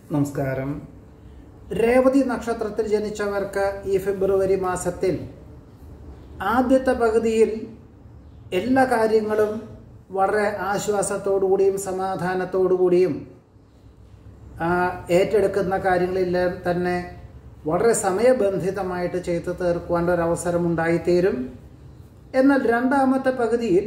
നമസ്കാരം രേവതി നക്ഷത്രത്തിൽ ജനിച്ചവർക്ക് ഈ ഫെബ്രുവരി മാസത്തിൽ ആദ്യത്തെ പകുതിയിൽ എല്ലാ കാര്യങ്ങളും വളരെ ആശ്വാസത്തോടുകൂടിയും സമാധാനത്തോടുകൂടിയും ആ, ഏറ്റെടുക്കുന്ന കാര്യങ്ങളെല്ലാം തന്നെ വളരെ സമയബന്ധിതമായിട്ട് ചെയ്തു തീർക്കുവാൻ ഒരു അവസരം ഉണ്ടായിത്തീരും എന്നാൽ രണ്ടാമത്തെ പകുതിയിൽ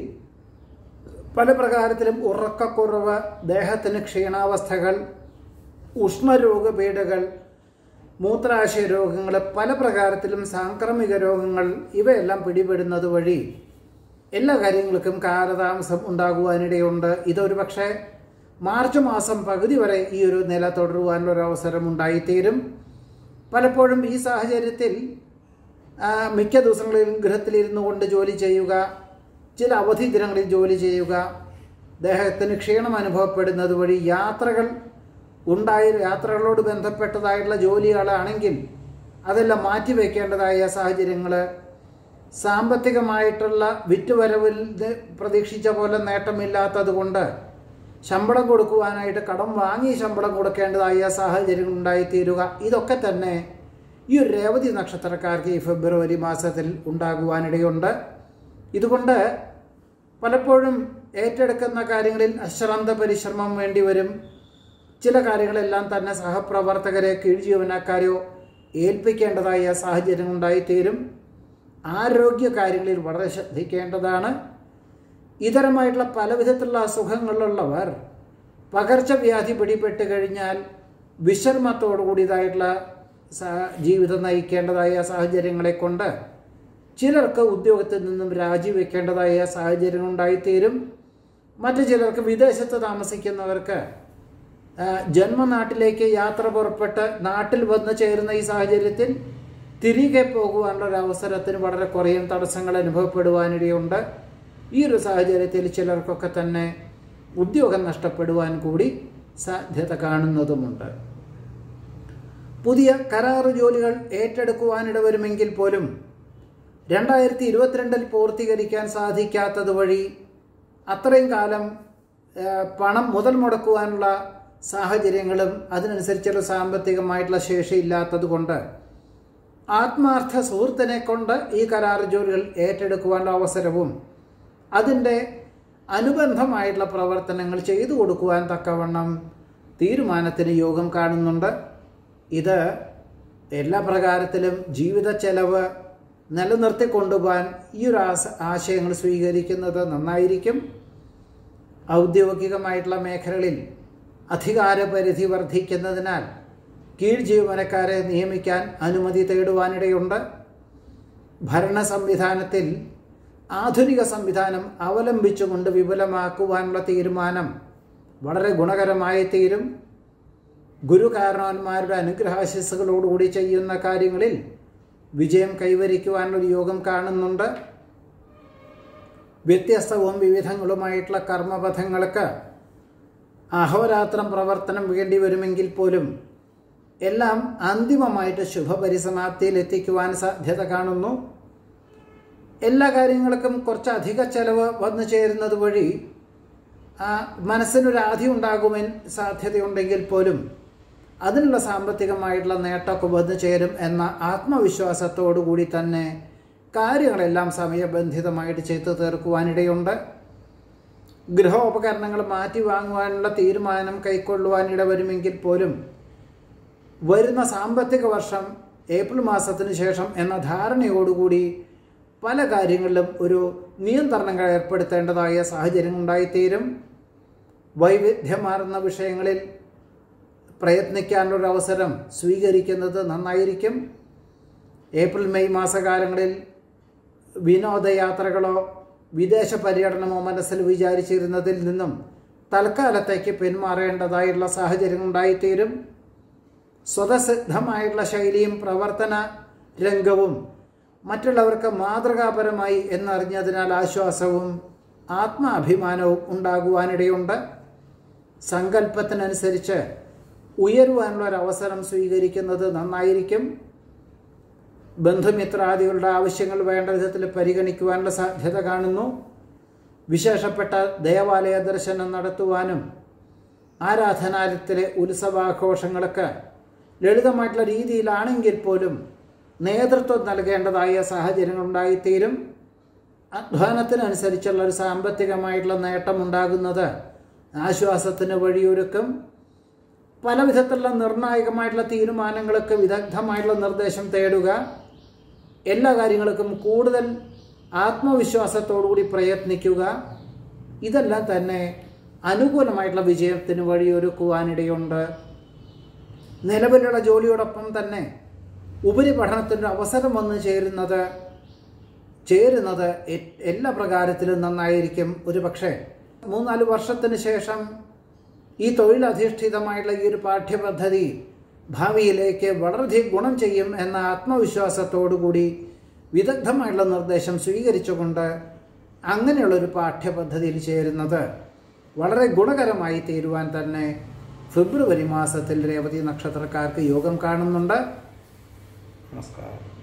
പല പ്രകാരത്തിലും ഉറക്കക്കുറവ് ദേഹത്തിന് ക്ഷീണാവസ്ഥകൾ ഉഷ്ണരോഗപീഠകൾ മൂത്രാശയ രോഗങ്ങൾ പല പ്രകാരത്തിലും സാംക്രമിക രോഗങ്ങൾ ഇവയെല്ലാം പിടിപെടുന്നത് വഴി എല്ലാ കാര്യങ്ങൾക്കും കാലതാമസം ഉണ്ടാകുവാനിടയുണ്ട് ഇതൊരു പക്ഷേ മാർച്ച് മാസം പകുതി വരെ ഈ ഒരു നില തുടരുവാനുള്ള ഒരു അവസരം ഉണ്ടായിത്തീരും പലപ്പോഴും ഈ സാഹചര്യത്തിൽ ആ, മിക്ക ദിവസങ്ങളിലും ഗൃഹത്തിലിരുന്നു കൊണ്ട് ജോലി ചെയ്യുക ചില അവധി ദിനങ്ങളിൽ ജോലി ചെയ്യുക ദേഹത്തിന് ക്ഷീണം അനുഭവപ്പെടുന്നത് വഴി യാത്രകൾ ഉണ്ടായ യാത്രകളോട് ബന്ധപ്പെട്ടതായിട്ടുള്ള ജോലികളാണെങ്കിൽ അതെല്ലാം മാറ്റിവെക്കേണ്ടതായ സാഹചര്യങ്ങൾ സാമ്പത്തികമായിട്ടുള്ള വിറ്റുവരവിൽ പ്രതീക്ഷിച്ച പോലെ നേട്ടമില്ലാത്തത് കൊണ്ട് ശമ്പളം കൊടുക്കുവാനായിട്ട് കടം വാങ്ങി ശമ്പളം കൊടുക്കേണ്ടതായ സാഹചര്യങ്ങൾ ഉണ്ടായിത്തീരുക ഇതൊക്കെ തന്നെ ഈ ഒരു രേവതി നക്ഷത്രക്കാർക്ക് ഈ ഫെബ്രുവരി മാസത്തിൽ ഉണ്ടാകുവാനിടയുണ്ട് ഇതുകൊണ്ട് പലപ്പോഴും ഏറ്റെടുക്കുന്ന കാര്യങ്ങളിൽ അശ്രാന്ത പരിശ്രമം വേണ്ടിവരും ചില കാര്യങ്ങളെല്ലാം തന്നെ സഹപ്രവർത്തകരെ കീഴ് ജീവനക്കാരെയോ ഏൽപ്പിക്കേണ്ടതായ സാഹചര്യം ഉണ്ടായിത്തീരും ആരോഗ്യ കാര്യങ്ങളിൽ വളരെ ശ്രദ്ധിക്കേണ്ടതാണ് ഇതരമായിട്ടുള്ള പല വിധത്തിലുള്ള അസുഖങ്ങളുള്ളവർ പകർച്ചവ്യാധി പിടിപെട്ട് കഴിഞ്ഞാൽ വിശ്രമത്തോടു കൂടിയതായിട്ടുള്ള സ- ജീവിതം നയിക്കേണ്ടതായ സാഹചര്യങ്ങളെ കൊണ്ട് ചിലർക്ക് ഉദ്യോഗത്തിൽ നിന്നും രാജിവെക്കേണ്ടതായ സാഹചര്യം ഉണ്ടായിത്തീരും മറ്റു ചിലർക്ക് വിദേശത്ത് താമസിക്കുന്നവർക്ക് ആ, ജന്മനാട്ടിലേക്ക് യാത്ര പുറപ്പെട്ട് നാട്ടിൽ വന്ന് ചേരുന്ന ഈ സാഹചര്യത്തിൽ തിരികെ പോകുവാനുള്ള ഒരു അവസരത്തിന് വളരെ കുറേ തടസ്സങ്ങൾ അനുഭവപ്പെടുവാനിടയുണ്ട് ഈ ഒരു സാഹചര്യത്തിൽ ചിലർക്കൊക്കെ തന്നെ ഉദ്യോഗം നഷ്ടപ്പെടുവാൻ കൂടി സാധ്യത കാണുന്നതുമുണ്ട് പുതിയ കരാറ് ജോലികൾ ഏറ്റെടുക്കുവാനിട വരുമെങ്കിൽ പോലും രണ്ടായിരത്തി ഇരുപത്തിരണ്ടിൽ പൂർത്തീകരിക്കാൻ സാധിക്കാത്തത് വഴി അത്രയും കാലം ആ, പണം മുതൽ മുടക്കുവാനുള്ള സാഹചര്യങ്ങളും അതിനനുസരിച്ചുള്ള സാമ്പത്തികമായിട്ടുള്ള ശേഷി ഇല്ലാത്തത് കൊണ്ട് ആത്മാർത്ഥ സുഹൃത്തിനെ കൊണ്ട് ഈ കരാർ ജോലികൾ ഏറ്റെടുക്കുവാനുള്ള അവസരവും അതിൻ്റെ അനുബന്ധമായിട്ടുള്ള പ്രവർത്തനങ്ങൾ ചെയ്തു കൊടുക്കുവാൻ തക്കവണ്ണം തീരുമാനത്തിന് യോഗം കാണുന്നുണ്ട് ഇത് എല്ലാ പ്രകാരത്തിലും ജീവിത ചെലവ് നിലനിർത്തി കൊണ്ടുപോകാൻ ഈ ഒരു ആസ- ആശയങ്ങൾ സ്വീകരിക്കുന്നത് നന്നായിരിക്കും ഔദ്യോഗികമായിട്ടുള്ള മേഖലകളിൽ അധികാരപരിധി വർദ്ധിക്കുന്നതിനാൽ കീഴ് ജീവനക്കാരെ നിയമിക്കാൻ അനുമതി തേടുവാനിടയുണ്ട് ഭരണ സംവിധാനത്തിൽ ആധുനിക സംവിധാനം അവലംബിച്ചുകൊണ്ട് വിപുലമാക്കുവാനുള്ള തീരുമാനം വളരെ ഗുണകരമായി തീരും ഗുരുകാരണവന്മാരുടെ അനുഗ്രഹാശിസ്സുകളോടുകൂടി ചെയ്യുന്ന കാര്യങ്ങളിൽ വിജയം കൈവരിക്കുവാനുള്ള യോഗം കാണുന്നുണ്ട് വ്യത്യസ്തവും വിവിധങ്ങളുമായിട്ടുള്ള കർമ്മപഥങ്ങൾക്ക് അഹോരാത്രം പ്രവർത്തനം വേണ്ടി വരുമെങ്കിൽ പോലും എല്ലാം അന്തിമമായിട്ട് ശുഭപരിസമാപ്തിയിൽ എത്തിക്കുവാൻ സാധ്യത കാണുന്നു എല്ലാ കാര്യങ്ങൾക്കും കുറച്ച് അധിക ചെലവ് വന്നു ചേരുന്നത് വഴി ആ, മനസ്സിനൊരു ആധി ഉണ്ടാകുമെൻ സാധ്യതയുണ്ടെങ്കിൽ പോലും അതിനുള്ള സാമ്പത്തികമായിട്ടുള്ള നേട്ടമൊക്കെ വന്നു ചേരും എന്ന ആത്മവിശ്വാസത്തോടു കൂടി തന്നെ കാര്യങ്ങളെല്ലാം സമയബന്ധിതമായിട്ട് ചെയ്തു തീർക്കുവാനിടയുണ്ട് ഗൃഹോപകരണങ്ങൾ മാറ്റി വാങ്ങുവാനുള്ള തീരുമാനം കൈക്കൊള്ളുവാനിട വരുമെങ്കിൽ പോലും വരുന്ന സാമ്പത്തിക വർഷം ഏപ്രിൽ മാസത്തിന് ശേഷം എന്ന ധാരണയോടുകൂടി പല കാര്യങ്ങളിലും ഒരു നിയന്ത്രണങ്ങൾ ഏർപ്പെടുത്തേണ്ടതായ സാഹചര്യം ഉണ്ടായിത്തീരും വൈവിധ്യമാർന്ന വിഷയങ്ങളിൽ പ്രയത്നിക്കാനുള്ള അവസരം സ്വീകരിക്കുന്നത് നന്നായിരിക്കും ഏപ്രിൽ മെയ് മാസകാലങ്ങളിൽ വിനോദയാത്രകളോ വിദേശ പര്യടനമോ മനസ്സിൽ വിചാരിച്ചിരുന്നതിൽ നിന്നും തൽക്കാലത്തേക്ക് പിന്മാറേണ്ടതായുള്ള സാഹചര്യം ഉണ്ടായിത്തീരും സ്വതസിദ്ധമായിട്ടുള്ള ശൈലിയും പ്രവർത്തന രംഗവും മറ്റുള്ളവർക്ക് മാതൃകാപരമായി എന്നറിഞ്ഞതിനാൽ ആശ്വാസവും ആത്മാഭിമാനവും ഉണ്ടാകുവാനിടയുണ്ട് സങ്കല്പത്തിനനുസരിച്ച് ഉയരുവാനുള്ള ഒരു അവസരം സ്വീകരിക്കുന്നത് നന്നായിരിക്കും ബന്ധുമിത്രാദികളുടെ ആവശ്യങ്ങൾ വേണ്ട വിധത്തിൽ പരിഗണിക്കുവാനുള്ള സാധ്യത കാണുന്നു വിശേഷപ്പെട്ട ദേവാലയ ദർശനം നടത്തുവാനും ആരാധനാലയത്തിലെ ഉത്സവാഘോഷങ്ങളൊക്കെ ലളിതമായിട്ടുള്ള രീതിയിലാണെങ്കിൽ പോലും നേതൃത്വം നൽകേണ്ടതായ സാഹചര്യങ്ങൾ ഉണ്ടായിത്തീരും അധ്വാനത്തിനനുസരിച്ചുള്ള ഒരു സാമ്പത്തികമായിട്ടുള്ള നേട്ടം ഉണ്ടാകുന്നത് ആശ്വാസത്തിന് വഴിയൊരുക്കും പല വിധത്തിലുള്ള നിർണായകമായിട്ടുള്ള തീരുമാനങ്ങൾക്ക് വിദഗ്ധമായിട്ടുള്ള നിർദ്ദേശം തേടുക എല്ലാ കാര്യങ്ങൾക്കും കൂടുതൽ ആത്മവിശ്വാസത്തോടുകൂടി പ്രയത്നിക്കുക ഇതെല്ലാം തന്നെ അനുകൂലമായിട്ടുള്ള വിജയത്തിന് വഴിയൊരുക്കുവാനിടയുണ്ട് നിലവിലുള്ള ജോലിയോടൊപ്പം തന്നെ ഉപരിപഠനത്തിൻ്റെ അവസരം വന്നു ചേരുന്നത് ചേരുന്നത് എ- എല്ലാ പ്രകാരത്തിലും നന്നായിരിക്കും ഒരു പക്ഷേ മൂന്നാല് വർഷത്തിന് ശേഷം ഈ തൊഴിലധിഷ്ഠിതമായിട്ടുള്ള ഈ ഒരു പാഠ്യപദ്ധതി ഭാവിയിലേക്ക് വളരെയധികം ഗുണം ചെയ്യും എന്ന ആത്മവിശ്വാസത്തോടുകൂടി വിദഗ്ധമായിട്ടുള്ള നിർദ്ദേശം സ്വീകരിച്ചുകൊണ്ട് അങ്ങനെയുള്ളൊരു പാഠ്യപദ്ധതിയിൽ ചേരുന്നത് വളരെ ഗുണകരമായി തീരുവാൻ തന്നെ ഫെബ്രുവരി മാസത്തിൽ രേവതി നക്ഷത്രക്കാർക്ക് യോഗം കാണുന്നുണ്ട് നമസ്കാരം